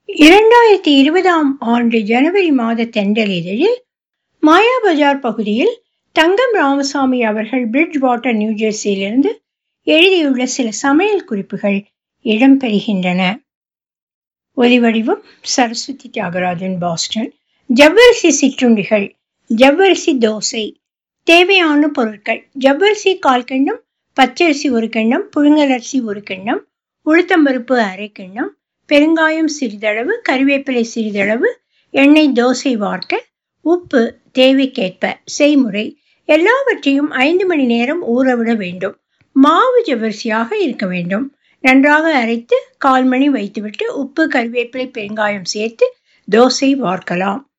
இரண்டாயிரத்தி இருபதாம் ஆண்டு ஜனவரி மாத தென்றல் இதழில் மாயா பஜார் பகுதியில் தங்கம் ராமசாமி அவர்கள் பிரிட்ஜ் வாட்டர் நியூஜெர்சியிலிருந்து எழுதியுள்ள சில சமையல் குறிப்புகள் இடம்பெறுகின்றன ஒலிவடிவம் சரஸ்வதி தியாகராஜன் பாஸ்டன் ஜவ்வரிசி சிற்றுண்டிகள் ஜவ்வரிசி தோசை தேவையான பொருட்கள் ஜவ்வரிசி கால் கிண்ணம் பச்சரிசி ஒரு கிண்ணம் புழுங்கலரிசி ஒரு கிண்ணம் உளுத்தம்பருப்பு அரை கிண்ணம் பெருங்காயம் சிறிதளவு கறிவேப்பிலை சிறிதளவு எண்ணெய் தோசை வார்க்க உப்பு தேவைக்கேற்ப செய்முறை எல்லாவற்றையும் ஐந்து மணி நேரம் ஊறவிட வேண்டும் மாவு ஜவ்வரிசியாக இருக்க வேண்டும் நன்றாக அரைத்து கால் மணி வைத்துவிட்டு உப்பு கறிவேப்பிலை பெருங்காயம் சேர்த்து தோசை வார்க்கலாம்